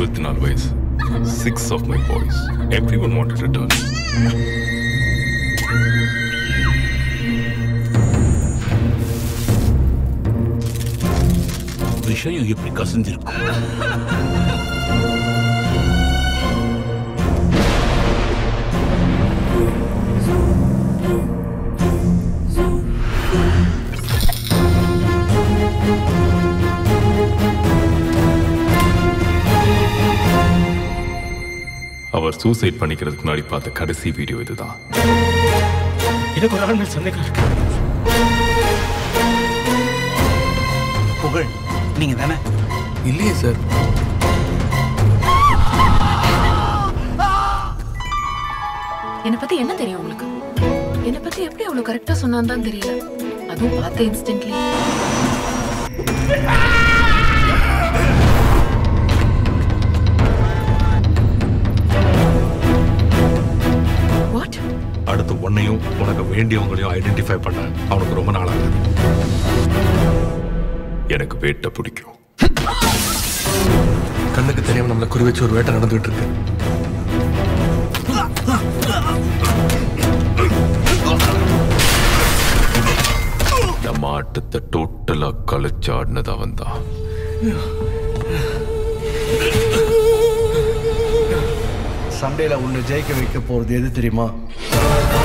இருபத்தி நாலு வயசு six of my boys everyone wanted return விஷயம் எப்படி கசிஞ்சிருக்கும் அவர் சூசைட் பண்ணிக்கிறதுக்கு முன்னாடி பார்த்த கடைசி வீடியோ இதுதான் எனக்கு ஒரு ஆள் மேல் சந்தேகம் இருக்கு புகழ் நீங்க தானே இல்லையே சார் என்னை பத்தி என்ன தெரியும் உங்களுக்கு என்னை பத்தி எப்படி அவ்வளவு கரெக்டா சொன்னான்னு தான் தெரியல அதுவும் பார்த்த இன்ஸ்டன்ட்லி வாட் அடுத்து உன்னையும் உனக்கு வேண்டியவங்களையும் ஐடென்டிஃபை பண்ண அவனுக்கு ரொம்ப நாள் ஆகுது எனக்கு வேட்டை பிடிக்கும் கண்ணுக்கு தெரியாம நம்மள குறி வச்சு ஒரு வேட்டை நடந்துகிட்டு இருக்கு நம்ம ஆட்டத்தை டோட்டலா கழிச்சாடினது அவன் தான் சண்டையில உன்னை ஜெயிக்க வைக்க போறது எது தெரியுமா